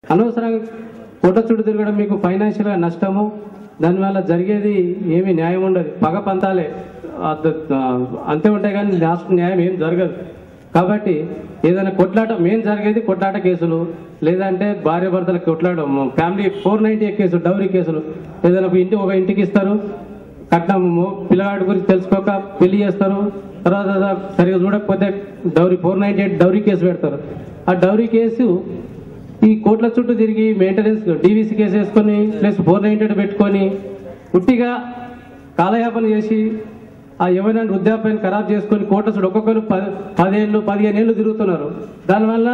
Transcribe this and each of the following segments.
అనవసరంగా కోట చుట్టూ తిరగడం మీకు ఫైనాన్షియల్గా నష్టము దానివల్ల జరిగేది ఏమీ న్యాయం ఉండదు పగ పంతాలే అద్ద- అంతే ఉంటాయి కానీ లాస్ట్ న్యాయం ఏం జరగదు కాబట్టి ఏదైనా కొట్లాట మెయిన్ జరిగేది కొట్లాట కేసులు లేదంటే భార్య భర్తల కొట్లాట family four ninety case dowry కేసులు ఏదైనా ఒక ఇంటి ఒక ఇంటికి ఇస్తారు కట్నం పిల్లగాడి గురించి తెలుసుకోక పెళ్లి చేస్తారు తర్వాత సరిగా చూడకపోతే dowry four ninety eight dowry case పెడతారు ఆ డౌరీ కేసు ఈ కోట్ల చుట్టూ తిరిగి మెయింటెనెన్స్ డీవీసీ కేసు వేసుకొని ప్లస్ ఫోర్ నైన్టీ ఎయిట్ పెట్టుకొని ఉట్టిగా కాలయాపన చేసి ఆ ఎవరైనా వృద్ధాప్యాన్ని ఖరాబ్ చేసుకొని కోట్ల చుట్టూ ఒక్కొక్కరు పది పదేళ్ళు పదిహేను ఏళ్ళు తిరుగుతున్నారు దానివల్ల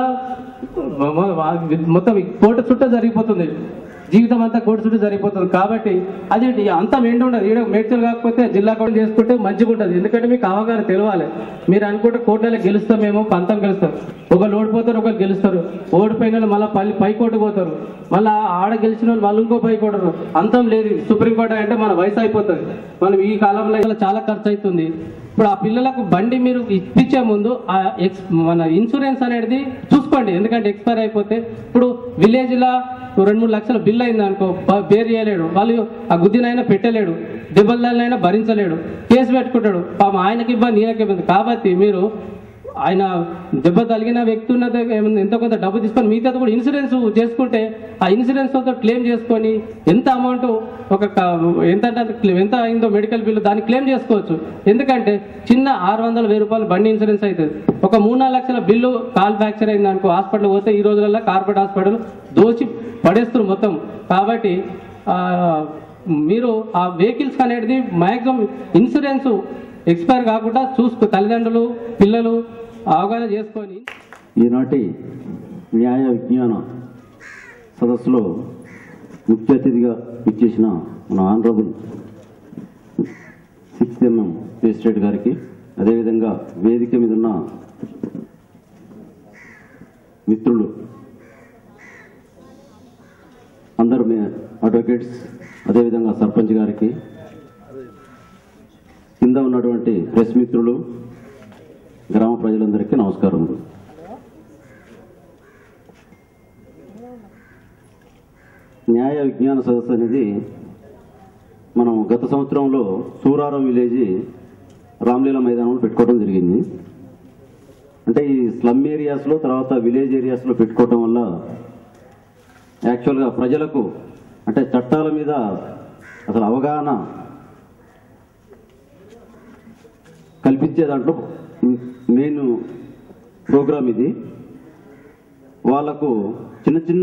మ- మ- మొత్తం ఈ కోట చుట్టూ జరిగిపోతుంది జీవితం అంతా కోట చుట్టూ జరిగిపోతుంది కాబట్టి అది అంత మెండు ఉండదు ఈడ మేడ్చల్ కాకపోతే జిల్లా కౌంట్ చేసుకుంటే మంచిగా ఉంటుంది ఎందుకంటే మీకు అవగాహన తెలియాలి మీరు అనుకుంటే కోటలో గెలుస్తామేమో పంతం గెలుస్తాం ఒకరు ఓడిపోతారు ఒకరు గెలుస్తారు ఓడిపోయిన వాళ్ళు మళ్ళీ పల్లి పై కోర్టు పోతారు మళ్ళీ ఆడ గెలిచిన వాళ్ళు మళ్ళీ ఇంకో పై కోటరు అంతం లేదు సుప్రీంకోర్టు అంటే మన వయసు అయిపోతుంది మనం ఈ కాలంలో ఇలా చాలా ఖర్చు అవుతుంది ఇప్పుడు ఆ పిల్లలకు బండి మీరు ఇప్పించే ముందు ఆ ఎక్స్ మన ఇన్సూరెన్స్ అనేది చూసుకోండి ఎందుకంటే ఎక్స్పైర్ అయిపోతే ఇప్పుడు విలేజ్ లా రెండు మూడు లక్షల బిల్ అయింది అనుకో బ- పేరు చేయలేడు వాళ్ళు ఆ గుద్దినైనా పెట్టలేడు దెబ్బలైనా భరించలేడు కేసు పెట్టుకుంటాడు పాపం ఆయనకి ఇబ్బంది ఈయనకి ఇబ్బంది కాబట్టి మీరు ఆయన దెబ్బ తగిలిన వ్యక్తి ఉన్నది ఏమన్నా ఎంతో కొంత డబ్బు తీసుకొని మిగతా కూడా ఇన్సూరెన్స్ చేసుకుంటే ఆ ఇన్సూరెన్స్ తో క్లెయిమ్ చేసుకొని ఎంత అమౌంట్ ఒక క- ఎంత అంటే అంత క్లెయిమ్- ఎంత అయిందో మెడికల్ బిల్లు దాన్ని క్లెయిమ్ చేసుకోవచ్చు ఎందుకంటే చిన్న ఆరు వందల వెయ్యి రూపాయలు బండి ఇన్సూరెన్స్ అవుతుంది ఒక మూడు నాలుగు లక్షల బిల్లు కాల్ ఫ్రాక్చర్ అయింది అనుకో హాస్పిటల్ పోతే ఈ రోజులలో కార్పొరేట్ హాస్పిటల్ దోచి పడేస్తారు మొత్తం కాబట్టి ఆ, మీరు ఆ వెహికల్స్ అనేది మ్యాక్సిమం ఇన్సూరెన్స్ ఎక్స్పైర్ కాకుండా చూసుకో తల్లిదండ్రులు పిల్లలు అవగాహన చేసుకొని ఈనాటి న్యాయ విజ్ఞాన సదస్సులో ముఖ్య అతిథిగా ఇచ్చేసిన మన ఆనరబుల్ సిక్స్త్ ఎంఎం మేజిస్ట్రేట్ గారికి అదేవిధంగా వేదిక మీద ఉన్న మిత్రులు అందరు మీ అడ్వకేట్స్ అదేవిధంగా సర్పంచ్ గారికి కింద ఉన్నటువంటి ప్రెస్ మిత్రులు గ్రామ ప్రజలందరికీ నమస్కారం న్యాయ విజ్ఞాన సదస్సు అనేది మనం గత సంవత్సరంలో సూరారం విలేజ్ రామ్లీల మైదానంలో పెట్టుకోవడం జరిగింది అంటే ఈ స్లమ్ ఏరియాస్లో తర్వాత విలేజ్ ఏరియాస్లో పెట్టుకోవటం వల్ల యాక్చువల్గా ప్రజలకు అంటే చట్టాల మీద అసలు అవగాహన కల్పించే దాంట్లో మెయిన్ ప్రోగ్రామ్ ఇది వాళ్ళకు చిన్న చిన్న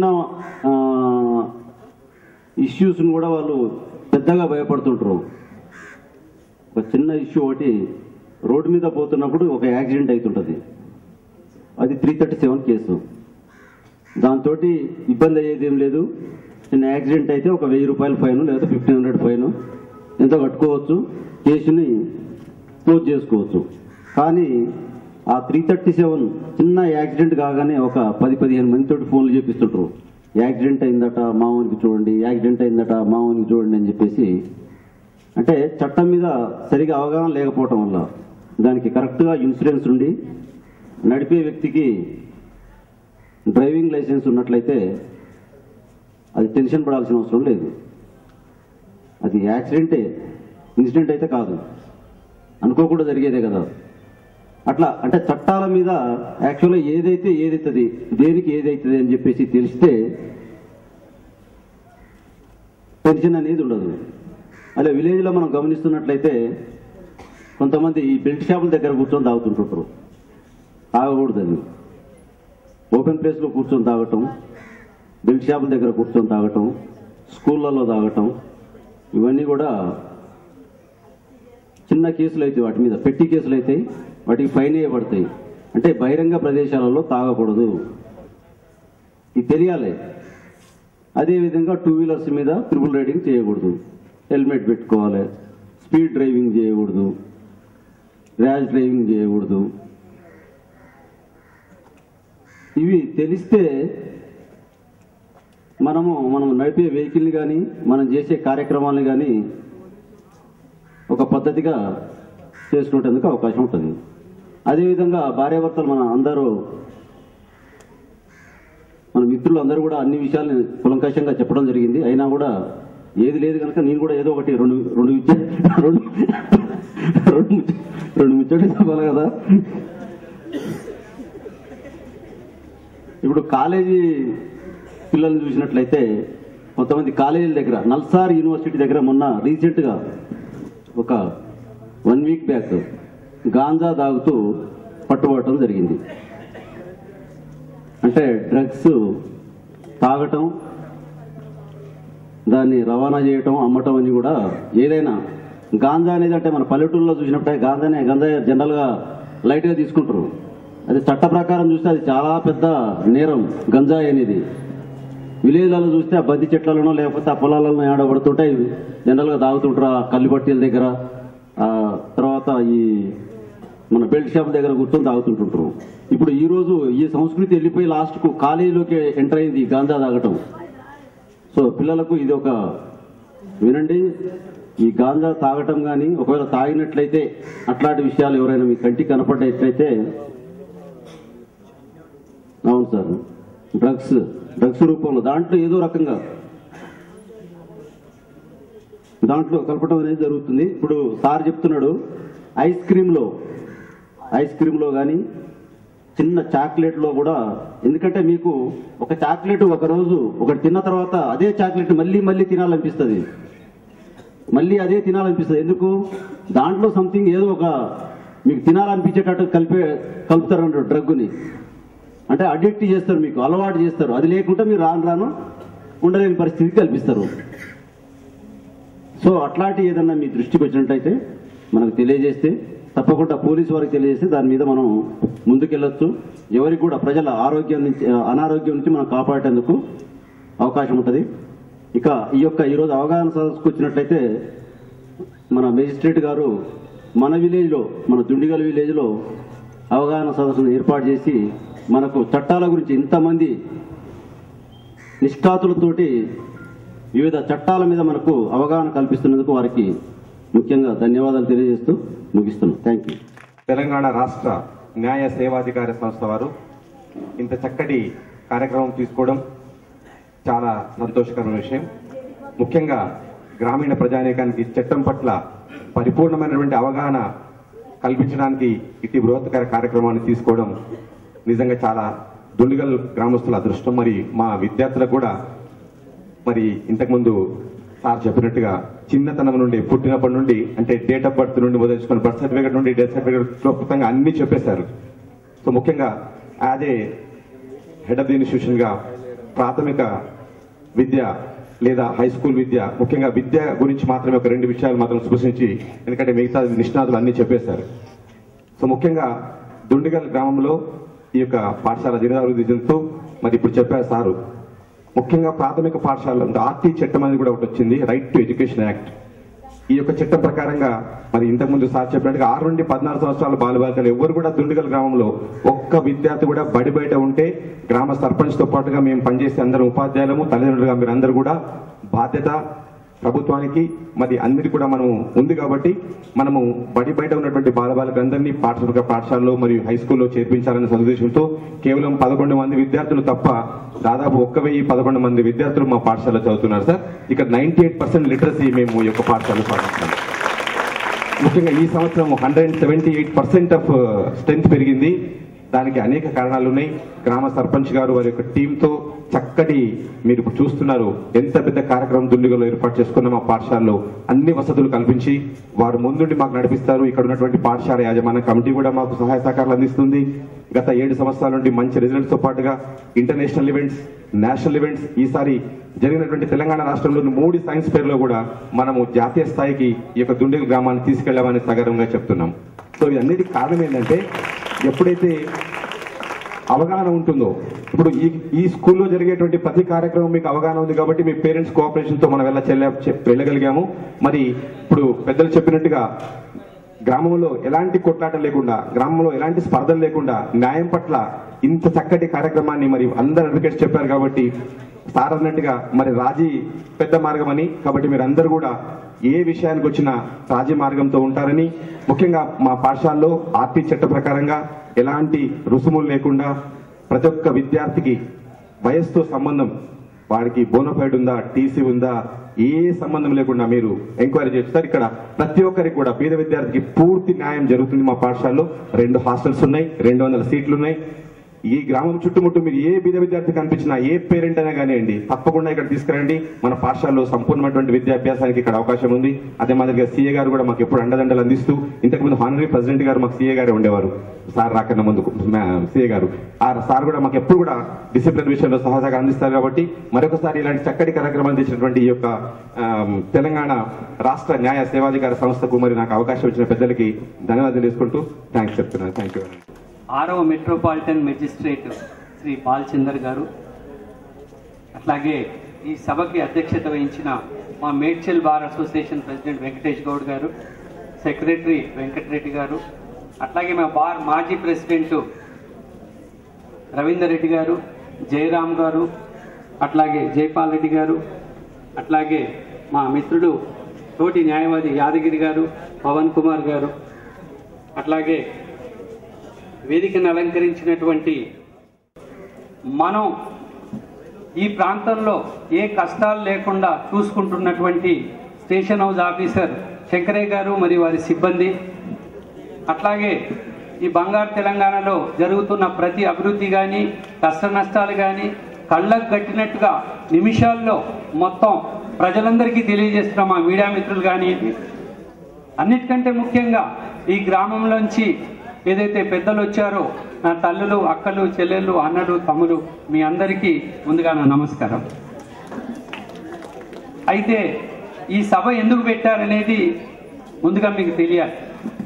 ఇష్యూస్ని కూడా వాళ్ళు పెద్దగా భయపడుతుంటారు ఒక చిన్న ఇష్యూ ఒకటి రోడ్డు మీద పోతున్నప్పుడు ఒక యాక్సిడెంట్ అవుతుంటుంది అది త్రీ థర్టీ సెవెన్ కేసు దాంతో ఇబ్బంది అయ్యేది ఏం లేదు చిన్న యాక్సిడెంట్ అయితే ఒక వెయ్యి రూపాయల ఫైన్ లేదా ఫిఫ్టీన్ హండ్రెడ్ ఫైన్ ఎంతో కట్టుకోవచ్చు కేసుని క్లోజ్ చేసుకోవచ్చు కానీ ఆ త్రీ థర్టీ సెవెన్ చిన్న యాక్సిడెంట్ కాగానే ఒక పది పదిహేను మందితోటి ఫోన్లు చేపిస్తుంటారు యాక్సిడెంట్ అయిందట మామూలుకి చూడండి యాక్సిడెంట్ అయిందట మామూలుకి చూడండి అని చెప్పేసి అంటే చట్టం మీద సరిగా అవగాహన లేకపోవటం వల్ల దానికి కరెక్ట్గా ఇన్సూరెన్స్ ఉండి నడిపే వ్యక్తికి డ్రైవింగ్ లైసెన్స్ ఉన్నట్లయితే అది టెన్షన్ పడాల్సిన అవసరం లేదు అది యాక్సిడెంటే ఇన్సిడెంట్ అయితే కాదు అనుకోకుండా జరిగేదే కదా అట్లా అంటే చట్టాల మీద యాక్చువల్గా ఏదైతే ఏదైతుంది దేనికి ఏదైతుంది అని చెప్పేసి తెలిస్తే టెన్షన్ అనేది ఉండదు అలా విలేజ్లో మనం గమనిస్తున్నట్లయితే కొంతమంది ఈ బెల్ట్ షాపుల దగ్గర కూర్చొని తాగుతుంటుంటారు తాగకూడదని ఓపెన్ ప్లేస్లో కూర్చొని తాగటం బెల్ట్ షాపుల దగ్గర కూర్చొని తాగటం స్కూళ్ళలో తాగటం ఇవన్నీ కూడా చిన్న కేసులు అయితే వాటి మీద పెట్టి కేసులు అయితే వాటికి ఫైన్ వేయబడతాయి అంటే బహిరంగ ప్రదేశాలలో తాగకూడదు ఇది తెలియాలి అదేవిధంగా టూ వీలర్స్ మీద ట్రిపుల్ రైడింగ్ చేయకూడదు హెల్మెట్ పెట్టుకోవాలి స్పీడ్ డ్రైవింగ్ చేయకూడదు ర్యాష్ డ్రైవింగ్ చేయకూడదు ఇవి తెలిస్తే మనము మనం నడిపే వెహికల్ని కానీ మనం చేసే కార్యక్రమాలను కానీ ఒక పద్ధతిగా చేసుకునేందుకు అవకాశం ఉంటుంది అదేవిధంగా భార్యాభర్తలు మన అందరూ మన మిత్రులు అందరూ కూడా అన్ని విషయాలు కులంకషంగా చెప్పడం జరిగింది అయినా కూడా ఏది లేదు కనుక నేను కూడా ఏదో ఒకటి రెండు రెండు విద్య రెండు రెండు ముచ్చ- రెండు ముచ్చట్లు చెప్పాలి కదా ఇప్పుడు కాలేజీ పిల్లల్ని చూసినట్లయితే కొంతమంది కాలేజీల దగ్గర నల్సార్ యూనివర్సిటీ దగ్గర మొన్న రీసెంట్గా ఒక వన్ వీక్ బ్యాక్ గాంజా తాగుతూ పట్టుబడటం జరిగింది అంటే డ్రగ్స్ తాగటం దాన్ని రవాణా చేయటం అమ్మటం అని కూడా ఏదైనా గాంజా అనేది అంటే మన పల్లెటూరులో చూసినప్పుడే గాంజానే గంజా జనరల్గా లైట్గా తీసుకుంటారు అది చట్ట ప్రకారం చూస్తే అది చాలా పెద్ద నేరం గంజాయి అనేది విలేజ్లలో చూస్తే ఆ బంతి చెట్లలోనో లేకపోతే ఆ పొలాలలో ఆడబడుతుంటాయి జనరల్గా తాగుతుంటారు ఆ కల్లిపట్టీల దగ్గర ఆ తర్వాత ఈ మన బెల్ట్ షాప్ దగ్గర కూర్చొని తాగుతుంటుంటారు ఇప్పుడు ఈ రోజు ఈ సంస్కృతి వెళ్ళిపోయి లాస్ట్కు కాలేజీలోకి ఎంటర్ అయింది ఈ గాంజా తాగటం సో పిల్లలకు ఇది ఒక వినండి ఈ గాంజా తాగటం కానీ ఒకవేళ తాగినట్లయితే అట్లాంటి విషయాలు ఎవరైనా మీ కంటికి కనపడ్డట్లయితే అవును సార్ డ్రగ్స్ డ్రగ్స్ రూపంలో దాంట్లో ఏదో రకంగా దాంట్లో కలపటం అనేది జరుగుతుంది ఇప్పుడు సార్ చెప్తున్నాడు ఐస్ క్రీమ్లో ఐస్ క్రీమ్లో కానీ చిన్న చాక్లెట్లో కూడా ఎందుకంటే మీకు ఒక చాక్లెట్ ఒక రోజు ఒకటి తిన్న తర్వాత అదే చాక్లెట్ మళ్ళీ మళ్ళీ తినాలనిపిస్తుంది మళ్ళీ అదే తినాలనిపిస్తుంది ఎందుకు దాంట్లో సంథింగ్ ఏదో ఒక మీకు తినాలనిపించేటట్టు కలిపే కలుపుతారు డ్రగ్ని అంటే అడిక్ట్ చేస్తారు మీకు అలవాటు చేస్తారు అది లేకుంటే మీరు రాను రాను ఉండలేని పరిస్థితి కల్పిస్తారు సో అట్లాంటి ఏదన్నా మీ దృష్టికి వచ్చినట్టయితే మనకు తెలియజేస్తే తప్పకుండా పోలీసు వారికి తెలియజేస్తే దాని మీద మనం ముందుకెళ్ళొచ్చు ఎవరికి కూడా ప్రజల ఆరోగ్యం నుంచి అనారోగ్యం నుంచి మనం కాపాడేందుకు అవకాశం ఉంటుంది ఇక ఈ యొక్క ఈరోజు అవగాహన సదస్సుకు వచ్చినట్లయితే మన మేజిస్ట్రేట్ గారు మన విలేజ్లో మన దుండిగల్ విలేజ్లో అవగాహన సదస్సును ఏర్పాటు చేసి మనకు చట్టాల గురించి ఇంతమంది నిష్ఠాతులతోటి వివిధ చట్టాల మీద మనకు అవగాహన కల్పిస్తున్నందుకు వారికి ముఖ్యంగా ధన్యవాదాలు తెలియజేస్తూ ముగిస్తున్నాను థ్యాంక్ యూ తెలంగాణ రాష్ట్ర న్యాయ సేవాధికార సంస్థ వారు ఇంత చక్కటి కార్యక్రమం తీసుకోవడం చాలా సంతోషకరమైన విషయం ముఖ్యంగా గ్రామీణ ప్రజానీకానికి చట్టం పట్ల పరిపూర్ణమైనటువంటి అవగాహన కల్పించడానికి ఇటు బృహత్కర కార్యక్రమాన్ని తీసుకోవడం నిజంగా చాలా దుండిగల్ గ్రామస్తుల అదృష్టం మరి మా విద్యార్థులకు కూడా మరి ఇంతకుముందు సార్ చెప్పినట్టుగా చిన్నతనం నుండి పుట్టినప్పటి నుండి అంటే డేట్ ఆఫ్ బర్త్ నుండి మొదలుచుకొని బర్త్ సర్టిఫికేట్ నుండి డెత్ సర్టిఫికేట్ క్లుప్తంగా అన్ని చెప్పేశారు సో ముఖ్యంగా as a head of the institution గా ప్రాథమిక విద్య లేదా హై స్కూల్ విద్య ముఖ్యంగా విద్య గురించి మాత్రమే ఒక రెండు విషయాలు మాత్రం స్పృశించి ఎందుకంటే మిగతా నిష్ణాతులు అన్ని చెప్పేశారు సో ముఖ్యంగా దుండిగల్ గ్రామంలో ఈ యొక్క పాఠశాల దినదాభివృద్ధి చెందుతూ మరి ఇప్పుడు చెప్పారు సారు ముఖ్యంగా ప్రాథమిక పాఠశాల ఆర్టీ చట్టం అనేది కూడా ఒకటి వచ్చింది రైట్ టు ఎడ్యుకేషన్ యాక్ట్ ఈ యొక్క చట్టం ప్రకారంగా మరి ఇంతకుముందు సార్ చెప్పినట్టుగా ఆరు నుండి పద్నాలుగు సంవత్సరాల బాలబాలికలు ఎవరు కూడా దుండిగల్ గ్రామంలో ఒక్క విద్యార్థి కూడా బడి బయట ఉంటే గ్రామ సర్పంచ్ తో పాటుగా మేము పనిచేసే అందరం ఉపాధ్యాయులము తల్లిదండ్రులుగా మీరు అందరూ కూడా బాధ్యత ప్రభుత్వానికి మరి అందరి కూడా మనము ఉంది కాబట్టి మనము బడి బయట ఉన్నటువంటి బాలబాలికలందరినీ పాఠశాల పాఠశాలలో మరియు హై స్కూల్లో చేర్పించాలనే సదుద్దేశంతో కేవలం పదకొండు మంది విద్యార్థులు తప్ప దాదాపు ఒక్క వెయ్యి పదకొండు మంది విద్యార్థులు మా పాఠశాలలో చదువుతున్నారు సార్ ఇక్కడ నైన్టీ ఎయిట్ పర్సెంట్ లిటరసీ మేము ఈ యొక్క పాఠశాలలో సాధిస్తాం ముఖ్యంగా ఈ సంవత్సరం hundred seventy eight percent of strength పెరిగింది దానికి అనేక కారణాలు ఉన్నాయి గ్రామ సర్పంచ్ గారు వారి యొక్క టీంతో చక్కటి మీరు ఇప్పుడు చూస్తున్నారు ఎంత పెద్ద కార్యక్రమం దుండిగలో ఏర్పాటు చేసుకున్న మా పాఠశాలలో అన్ని వసతులు కల్పించి వారు ముందుండి మాకు నడిపిస్తారు ఇక్కడ ఉన్నటువంటి పాఠశాల యాజమాన్య కమిటీ కూడా మాకు సహాయ సహకారాలు అందిస్తుంది గత ఏడు సంవత్సరాల నుండి మంచి రిజల్ట్స్ తో పాటుగా ఇంటర్నేషనల్ ఈవెంట్స్ నేషనల్ ఈవెంట్స్ ఈసారి జరిగినటువంటి తెలంగాణ రాష్ట్రంలోని మూడు సైన్స్ ఫేర్లో కూడా మనము జాతీయ స్థాయికి ఈ యొక్క దుండిగల్ గ్రామాన్ని తీసుకెళ్లామని సగర్వంగా చెప్తున్నాం సో ఇవన్నిటి కారణం ఏంటంటే ఎప్పుడైతే అవగాహన ఉంటుందో ఇప్పుడు ఈ ఈ స్కూల్లో జరిగేటువంటి ప్రతి కార్యక్రమం మీకు అవగాహన ఉంది కాబట్టి మీ పేరెంట్స్ కోఆపరేషన్ తో మనం వెళ్ళ వెళ్ళగలిగాము మరి ఇప్పుడు పెద్దలు చెప్పినట్టుగా గ్రామంలో ఎలాంటి కొట్లాట లేకుండా గ్రామంలో ఎలాంటి స్పర్ధలు లేకుండా న్యాయం పట్ల ఇంత చక్కటి కార్యక్రమాన్ని మరి అందరు అడ్వకేట్స్ చెప్పారు కాబట్టి సార్ అన్నట్టుగా మరి రాజీ పెద్ద మార్గం అని కాబట్టి మీరు అందరూ కూడా ఏ విషయానికి వచ్చినా రాజీ మార్గంతో ఉంటారని ముఖ్యంగా మా పాఠశాలలో ఆర్టీ చట్ట ప్రకారంగా ఎలాంటి రుసుములు లేకుండా ప్రతి ఒక్క విద్యార్థికి వయస్సుతో సంబంధం వాడికి బోనఫైడ్ ఉందా టీసీ ఉందా ఏ సంబంధం లేకుండా మీరు ఎంక్వైరీ చేస్తారు ఇక్కడ ప్రతి ఒక్కరికి కూడా పేద విద్యార్థికి పూర్తి న్యాయం జరుగుతుంది మా పాఠశాలలో రెండు హాస్టల్స్ ఉన్నాయి రెండు వందల సీట్లు ఉన్నాయి ఈ గ్రామం చుట్టుముట్టు మీరు ఏ బీద విద్యార్థి కనిపించినా ఏ పేరెంట్ అయినా కానివ్వండి తప్పకుండా ఇక్కడ తీసుకురండి మన పాఠశాలలో సంపూర్ణమైనటువంటి విద్యాభ్యాసానికి ఇక్కడ అవకాశం ఉంది అదే మాదిరిగా సీఏ గారు కూడా మాకు ఎప్పుడు అండదండలు అందిస్తూ ఇంతకుముందు హానరీ ప్రెసిడెంట్ గారు మాకు సీఏ గారే ఉండేవారు సార్ రాకన్నా ముందు సీఏ గారు ఆ సార్ కూడా మాకు ఎప్పుడు కూడా డిసిప్లిన్ విషయంలో సహజంగా అందిస్తారు కాబట్టి మరొకసారి ఇలాంటి చక్కటి కార్యక్రమం అందించినటువంటి ఈ యొక్క ఆమ్, తెలంగాణ రాష్ట్ర న్యాయ సేవాధికార సంస్థకు మరి నాకు అవకాశం ఇచ్చిన పెద్దలకి ధన్యవాదాలు తీసుకుంటూ థ్యాంక్స్ చెప్తున్నాను థ్యాంక్ యూ ఆరవ మెట్రోపాలిటన్ మెజిస్ట్రేట్ శ్రీ బాలచందర్ గారు అట్లాగే ఈ సభకి అధ్యక్షత వహించిన మా Medchal bar association president Venkatesh Goud గారు సెక్రటరీ వెంకటరెడ్డి గారు అట్లాగే మా బార్ మాజీ ప్రెసిడెంట్ రవీందర్ రెడ్డి గారు జయరామ్ గారు అట్లాగే జైపాల్ రెడ్డి గారు అట్లాగే మా మిత్రుడు తోటి న్యాయవాది యాదగిరి గారు పవన్ కుమార్ గారు అట్లాగే వేదికను అలంకరించినటువంటి మనం ఈ ప్రాంతంలో ఏ కష్టాలు లేకుండా చూసుకుంటున్నటువంటి స్టేషన్ హౌస్ ఆఫీసర్ శంకరయ్య గారు మరియు వారి సిబ్బంది అట్లాగే ఈ బంగారు తెలంగాణలో జరుగుతున్న ప్రతి అభివృద్ధి కానీ కష్ట నష్టాలు కానీ కళ్ళకు కట్టినట్టుగా నిమిషాల్లో మొత్తం ప్రజలందరికీ తెలియజేస్తున్న మా మీడియా మిత్రులు కానీ అన్నిటికంటే ముఖ్యంగా ఈ గ్రామంలోంచి ఏదైతే పెద్దలు వచ్చారో నా తల్లులు అక్కలు చెల్లెళ్ళు అన్నలు తమ్ములు మీ అందరికీ ముందుగా నా నమస్కారం అయితే ఈ సభ ఎందుకు పెట్టారనేది ముందుగా మీకు తెలియాలి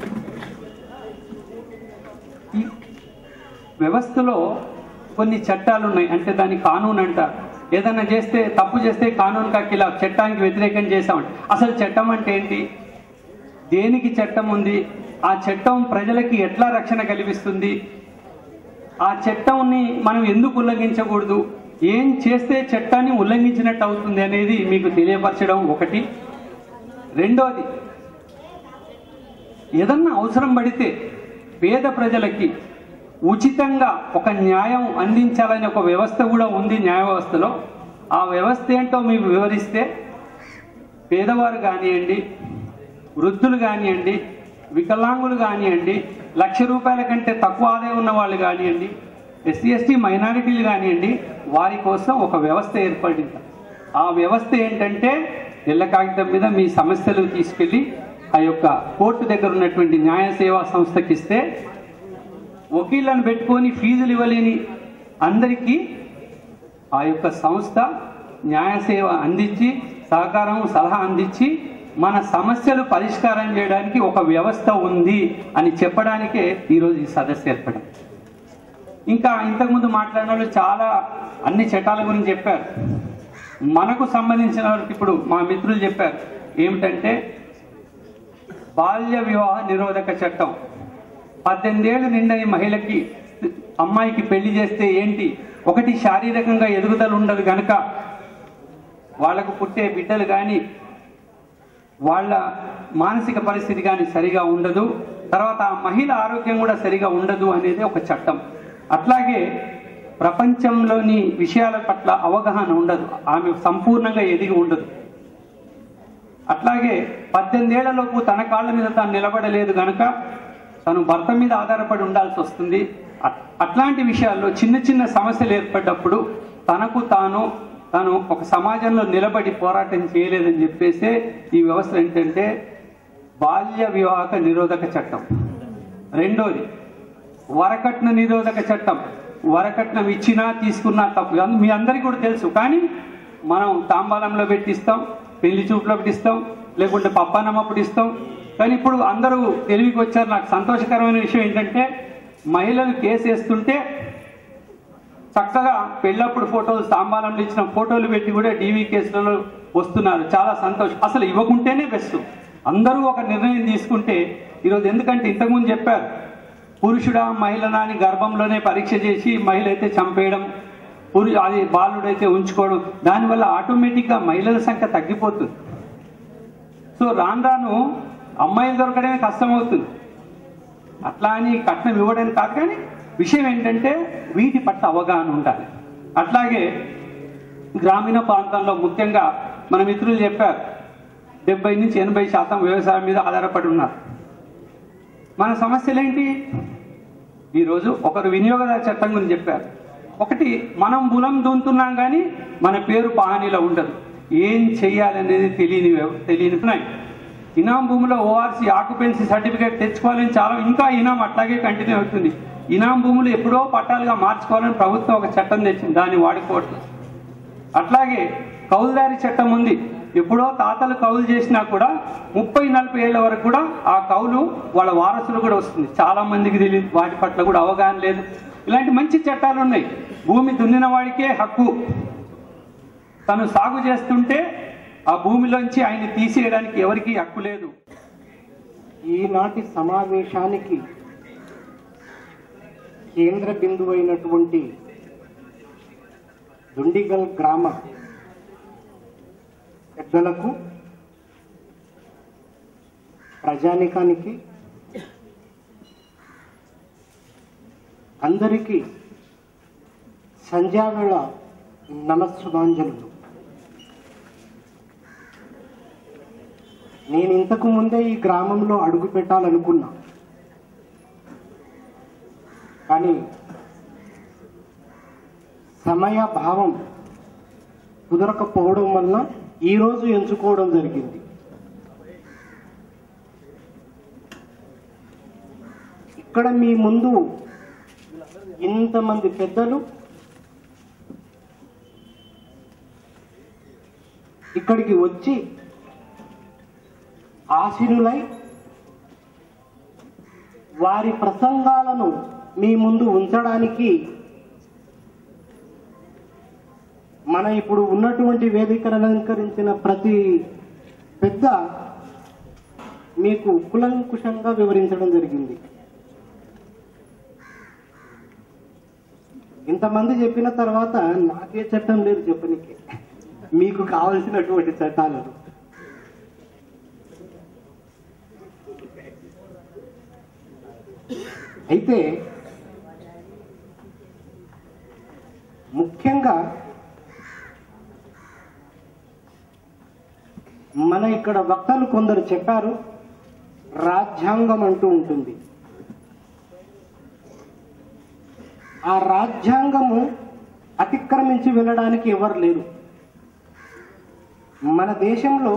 ఈ వ్యవస్థలో కొన్ని చట్టాలు ఉన్నాయి అంటే దాన్ని కానూన్ అంటారు ఏదైనా చేస్తే తప్పు చేస్తే కానూన్ కా ఖిలాఫ్ చట్టానికి వ్యతిరేకం చేసామంటే అసలు చట్టం అంటే ఏంటి దేనికి చట్టం ఉంది ఆ చట్టం ప్రజలకి ఎట్లా రక్షణ కల్పిస్తుంది ఆ చట్టంని మనం ఎందుకు ఉల్లంఘించకూడదు ఏం చేస్తే చట్టాన్ని ఉల్లంఘించినట్టు అవుతుంది అనేది మీకు తెలియపరచడం ఒకటి రెండోది ఏదన్నా అవసరం పడితే పేద ప్రజలకి ఉచితంగా ఒక న్యాయం అందించాలనే ఒక వ్యవస్థ కూడా ఉంది న్యాయ వ్యవస్థలో ఆ వ్యవస్థ ఏంటో మీకు వివరిస్తే పేదవారు కానివ్వండి వృద్ధులు కానివ్వండి వికలాంగులు కానివ్వండి లక్ష రూపాయల కంటే తక్కువ ఆదాయం ఉన్న వాళ్ళు కానివ్వండి ఎస్సీ ఎస్టీ మైనారిటీలు కానివ్వండి వారి కోసం ఒక వ్యవస్థ ఏర్పడింది ఆ వ్యవస్థ ఏంటంటే తెల్ల కాగితం మీద మీ సమస్యలు తీసుకెళ్లి ఆ యొక్క కోర్టు దగ్గర ఉన్నటువంటి న్యాయ సేవా సంస్థకి ఇస్తే వకీళ్ళను పెట్టుకొని ఫీజులు ఇవ్వలేని అందరికీ ఆ యొక్క సంస్థ న్యాయ సేవ అందించి సహకారం సలహా అందించి మన సమస్యలు పరిష్కారం చేయడానికి ఒక వ్యవస్థ ఉంది అని చెప్పడానికే ఈరోజు ఈ సదస్సు ఏర్పడం ఇంకా ఇంతకుముందు మాట్లాడిన వాళ్ళు చాలా అన్ని చట్టాల గురించి చెప్పారు మనకు సంబంధించిన వరకు ఇప్పుడు మా మిత్రులు చెప్పారు ఏమిటంటే బాల్య వివాహ నిరోధక చట్టం పద్దెనిమిదేళ్ళు నిండని మహిళకి అమ్మాయికి పెళ్లి చేస్తే ఏంటి ఒకటి శారీరకంగా ఎదుగుదల ఉండదు గనక వాళ్ళకు పుట్టే బిడ్డలు కానీ వాళ్ళ మానసిక పరిస్థితి కానీ సరిగా ఉండదు తర్వాత ఆ మహిళ ఆరోగ్యం కూడా సరిగా ఉండదు అనేది ఒక చట్టం అట్లాగే ప్రపంచంలోని విషయాల పట్ల అవగాహన ఉండదు ఆమె సంపూర్ణంగా ఎదిగి ఉండదు అట్లాగే పద్దెనిమిదేళ్లలోపు తన కాళ్ళ మీద తాను నిలబడలేదు గనక తను భర్త మీద ఆధారపడి ఉండాల్సి వస్తుంది అట్- అట్లాంటి విషయాల్లో చిన్న చిన్న సమస్యలు ఏర్పడ్డప్పుడు తనకు తాను తాను ఒక సమాజంలో నిలబడి పోరాటం చేయలేదని చెప్పేసే ఈ వ్యవస్థ ఏంటంటే బాల్య వివాహక నిరోధక చట్టం రెండోది వరకట్న నిరోధక చట్టం వరకట్నం ఇచ్చినా తీసుకున్నా తప్పు కాదు. మీ అందరికీ కూడా తెలుసు కానీ మనం తాంబాలంలో పెట్టిస్తాం పెళ్లి చూపులో పెట్టిస్తాం లేకుంటే పప్పానమ్మప్పుడు ఇస్తాం కానీ ఇప్పుడు అందరూ తెలివికి వచ్చారు నాకు సంతోషకరమైన విషయం ఏంటంటే మహిళలు కేసు వేస్తుంటే చక్కగా పెళ్ళప్పుడు ఫోటోలు తాంబాలంలో ఇచ్చిన ఫోటోలు పెట్టి కూడా టీవీ కేసులలో వస్తున్నారు చాలా సంతోషం అసలు ఇవ్వకుంటేనే బెస్ట్ అందరూ ఒక నిర్ణయం తీసుకుంటే ఈరోజు ఎందుకంటే ఇంతకుముందు చెప్పారు పురుషుడా మహిళనా అని గర్భంలోనే పరీక్ష చేసి మహిళ అయితే చంపేయడం పురు అది బాలుడైతే ఉంచుకోవడం దానివల్ల ఆటోమేటిక్గా మహిళల సంఖ్య తగ్గిపోతుంది సో రాను రాను అమ్మాయిలు దొరకడమే కష్టమవుతుంది అట్లా అని కట్నం ఇవ్వడం కాదు కానీ విషయం ఏంటంటే వీటి పట్ల అవగాహన ఉండాలి అట్లాగే గ్రామీణ ప్రాంతాల్లో ముఖ్యంగా మన మిత్రులు చెప్పారు డెబ్బై నుంచి ఎనభై శాతం వ్యవసాయం మీద ఆధారపడి ఉన్నారు మన సమస్యలేంటి ఈరోజు ఒకరు వినియోగదారు చట్టం గురించి చెప్పారు ఒకటి మనం బులం దున్నుతున్నాం కానీ మన పేరు పహానీలో ఉండదు ఏం చెయ్యాలనేది తెలియని వ్యవ- తెలియని ఉన్నాయి ఇనాం భూమిలో ఓఆర్సీ ఆక్యుపెన్సీ సర్టిఫికేట్ తెచ్చుకోవాలని చాలా ఇంకా ఇనాం అట్లాగే కంటిన్యూ అవుతుంది ఇనాం భూములు ఎప్పుడో పట్టాలుగా మార్చుకోవాలని ప్రభుత్వం ఒక చట్టం తెచ్చింది దాన్ని వాడుకోవట్లేదు అట్లాగే కౌలుదారి చట్టం ఉంది ఎప్పుడో తాతలు కౌలు చేసినా కూడా ముప్పై నలభై ఏళ్ల వరకు కూడా ఆ కౌలు వాళ్ళ వారసులు కూడా వస్తుంది చాలా మందికి తెలియదు వాటి పట్ల కూడా అవగాహన లేదు ఇలాంటి మంచి చట్టాలు ఉన్నాయి భూమి దున్నిన వాడికే హక్కు తను సాగు చేస్తుంటే ఆ భూమిలోంచి ఆయన తీసేయడానికి ఎవరికీ హక్కు లేదు ఈనాటి సమావేశానికి కేంద్ర బిందువు అయినటువంటి దుండిగల్ గ్రామ పెద్దలకు ప్రజానికానికి అందరికీ సంధ్యావేళ నమస్సుమాంజలు నేను ఇంతకు ముందే ఈ గ్రామంలో అడుగు పెట్టాలనుకున్నా కానీ సమయ భావం కుదరకపోవడం వల్ల ఈరోజు ఎంచుకోవడం జరిగింది ఇక్కడ మీ ముందు ఇంతమంది పెద్దలు ఇక్కడికి వచ్చి ఆశీనులై వారి ప్రసంగాలను మీ ముందు ఉంచడానికి మన ఇప్పుడు ఉన్నటువంటి వేదికను అలంకరించిన ప్రతి పెద్ద మీకు కులంకుశంగా వివరించడం జరిగింది ఇంతమంది చెప్పిన తర్వాత నాకే చట్టం లేదు చెప్పనికి మీకు కావలసినటువంటి చట్టాలను అయితే ముఖ్యంగా మన ఇక్కడ వక్తలు కొందరు చెప్పారు రాజ్యాంగం అంటూ ఉంటుంది ఆ రాజ్యాంగము అతిక్రమించి వెళ్ళడానికి ఎవరు లేరు మన దేశంలో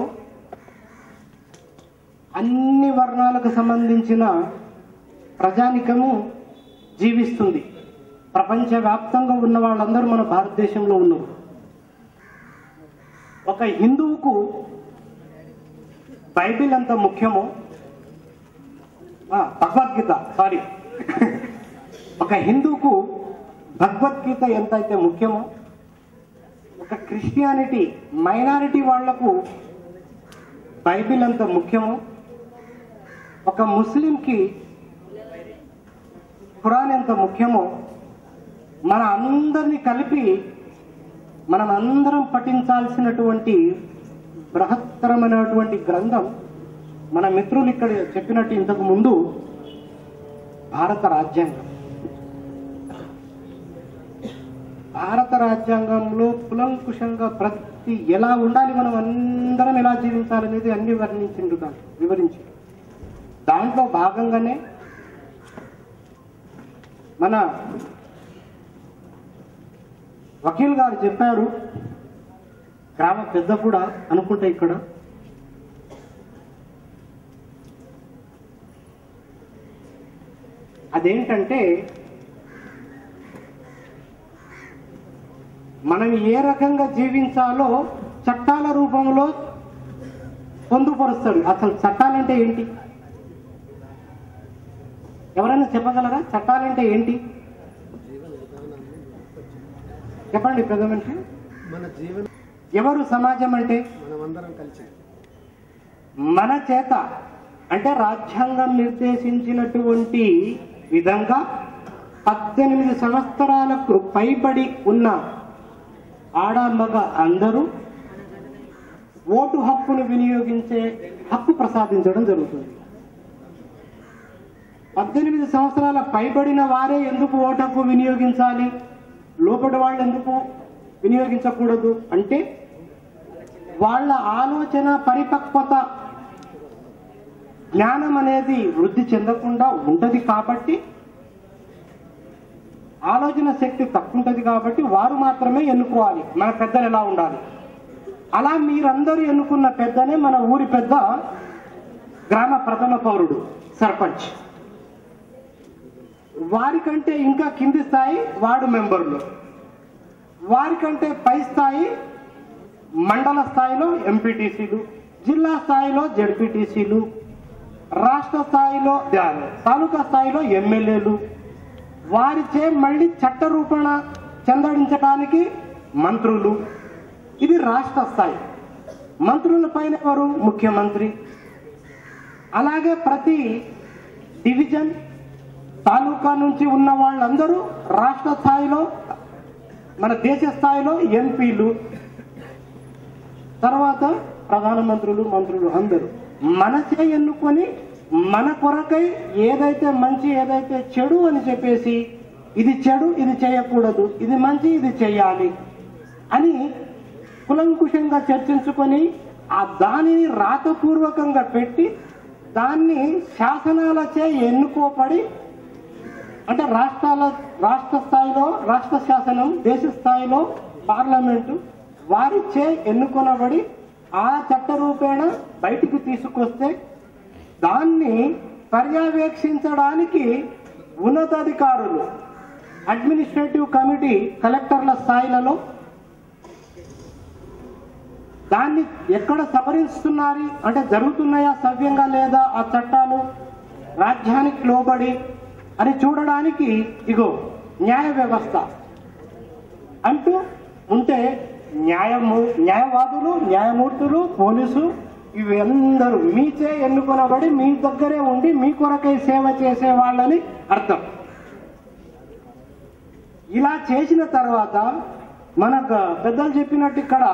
అన్ని వర్ణాలకు సంబంధించిన ప్రజానికము జీవిస్తుంది ప్రపంచవ్యాప్తంగా ఉన్న వాళ్ళందరూ మన భారతదేశంలో ఉన్నారు ఒక హిందువుకు బైబిల్ ఎంత ముఖ్యమో ఆ, భగవద్గీత సారీ ఒక హిందువుకు భగవద్గీత ఎంత అయితే ముఖ్యమో ఒక క్రిస్టియానిటీ మైనారిటీ వాళ్లకు బైబిల్ ఎంత ముఖ్యమో ఒక ముస్లింకి ఖురాన్ ఎంత ముఖ్యమో మన అందరినీ కలిపి మనం అందరం పఠించాల్సినటువంటి బృహత్తరమైనటువంటి గ్రంథం మన మిత్రులు ఇక్కడ చెప్పినట్టు ఇంతకు ముందు భారత రాజ్యాంగం భారత రాజ్యాంగంలో కులంకుశంగా ప్రతి ఎలా ఉండాలి మనం అందరం ఎలా జీవించాలనేది అన్ని వర్ణించిండు దాంట్లో వివరించి దాంట్లో భాగంగానే మన వకీల్ గారు చెప్పారు గ్రామ పెద్ద కూడా అనుకుంటే ఇక్కడ అదేంటంటే మనం ఏ రకంగా జీవించాలో చట్టాల రూపంలో పొందుపరుస్తాడు అసలు చట్టాలంటే ఏంటి ఎవరైనా చెప్పగలరా చట్టాలంటే ఏంటి చెప్పండి పెద్ద మనిషి మన జీవన ఎవరు సమాజం అంటే మనమందరం కలిసి మన చేత అంటే రాజ్యాంగం నిర్దేశించినటువంటి విధంగా పద్దెనిమిది సంవత్సరాలకు పైబడి ఉన్న ఆడ మగ అందరూ ఓటు హక్కును వినియోగించే హక్కు ప్రసాదించడం జరుగుతుంది పద్దెనిమిది సంవత్సరాల పైబడిన వారే ఎందుకు ఓటు హక్కు వినియోగించాలి లోపటి వాళ్ళు ఎందుకు వినియోగించకూడదు అంటే వాళ్ళ ఆలోచన పరిపక్వత జ్ఞానం అనేది వృద్ధి చెందకుండా ఉంటది కాబట్టి ఆలోచన శక్తి తక్కువ ఉంటుంది కాబట్టి వారు మాత్రమే ఎన్నుకోవాలి మన పెద్దలు ఎలా ఉండాలి అలా మీరందరూ ఎన్నుకున్న పెద్దనే మన ఊరి పెద్ద గ్రామ ప్రథమ పౌరుడు సర్పంచ్ వారికంటే ఇంకా కింది స్థాయి వార్డు మెంబర్లు వారికంటే పై స్థాయి మండల స్థాయిలో ఎంపీటీసీలు జిల్లా స్థాయిలో జడ్పీటీసీలు రాష్ట్ర స్థాయిలో తాలూకా స్థాయిలో ఎమ్మెల్యేలు వారిచే మళ్ళీ చట్ట రూపణ చెందడించడానికి మంత్రులు ఇది రాష్ట్ర స్థాయి మంత్రుల పైన ఎవరు ముఖ్యమంత్రి అలాగే ప్రతి డివిజన్ తాలూకా నుంచి ఉన్న వాళ్ళందరూ రాష్ట్ర స్థాయిలో మన దేశ స్థాయిలో ఎంపీలు తర్వాత ప్రధానమంత్రులు మంత్రులు అందరూ మనసే ఎన్నుకొని మన కొరకై ఏదైతే మంచి ఏదైతే చెడు అని చెప్పేసి ఇది చెడు ఇది చేయకూడదు ఇది మంచి ఇది చేయాలి అని కులంకుశంగా చర్చించుకొని ఆ దానిని రాతపూర్వకంగా పెట్టి దాన్ని శాసనాలచే ఎన్నుకోబడి అంటే రాష్ట్రాల రాష్ట్ర స్థాయిలో రాష్ట్ర శాసనం దేశ స్థాయిలో పార్లమెంటు వారిచే ఎన్నుకొనబడి ఆ చట్ట రూపేణ బయటికి తీసుకొస్తే దాన్ని పర్యవేక్షించడానికి ఉన్నతాధికారులు అడ్మినిస్ట్రేటివ్ కమిటీ కలెక్టర్ల స్థాయిలలో దాన్ని ఎక్కడ సవరిస్తున్నారు అంటే జరుగుతున్నాయా సవ్యంగా లేదా ఆ చట్టాలు రాజ్యానికి లోబడి అని చూడడానికి ఇగో న్యాయ వ్యవస్థ అంటూ ఉంటే న్యాయము న్యాయవాదులు న్యాయమూర్తులు పోలీసు ఇవి అందరూ మీచే ఎన్నుకొనబడి మీ దగ్గరే ఉండి మీ కొరకై సేవ చేసే వాళ్ళని అర్థం ఇలా చేసిన తర్వాత మనకు పెద్దలు చెప్పినట్టు ఇక్కడ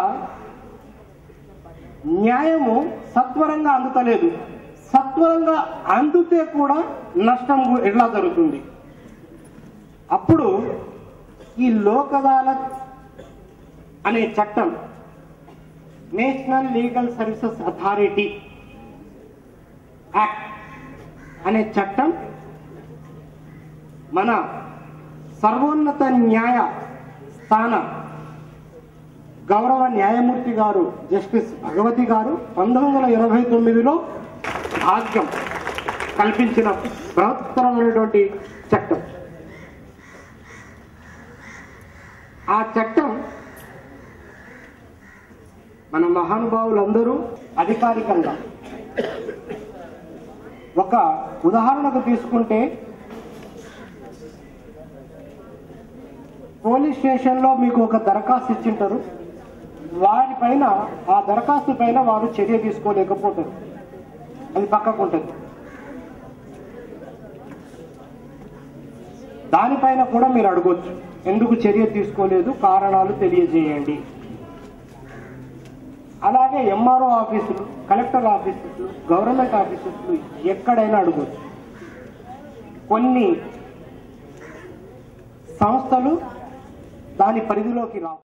న్యాయము సత్వరంగా అందుతలేదు సత్వరంగా అందుతే కూడా నష్టం గు- ఎట్లా జరుగుతుంది అప్పుడు ఈ లోక్ అదాలత్ అనే చట్టం national legal services authority act అనే చట్టం మన సర్వోన్నత న్యాయ స్థాన గౌరవ న్యాయమూర్తి గారు జస్టిస్ భగవతి గారు పంతొమ్మిది వందల ఎనభై తొమ్మిదిలో ఆజ్ఞం కల్పించిన బృహత్తరమైనటువంటి చట్టం ఆ చట్టం మన మహానుభావులందరూ అధికారికంగా ఒక ఉదాహరణకు తీసుకుంటే పోలీస్ స్టేషన్లో మీకు ఒక దరఖాస్తు ఇచ్చింటారు వారిపైన ఆ దరఖాస్తు పైన వారు చర్య తీసుకోలేకపోతారు అది పక్కకు ఉంటుంది దానిపైన కూడా మీరు అడగొచ్చు ఎందుకు చర్య తీసుకోలేదు కారణాలు తెలియజేయండి అలాగే ఎంఆర్ఓ ఆఫీసులు కలెక్టర్ ఆఫీసులు గవర్నమెంట్ ఆఫీసెస్లు ఎక్కడైనా అడగొచ్చు కొన్ని సంస్థలు దాని పరిధిలోకి రావు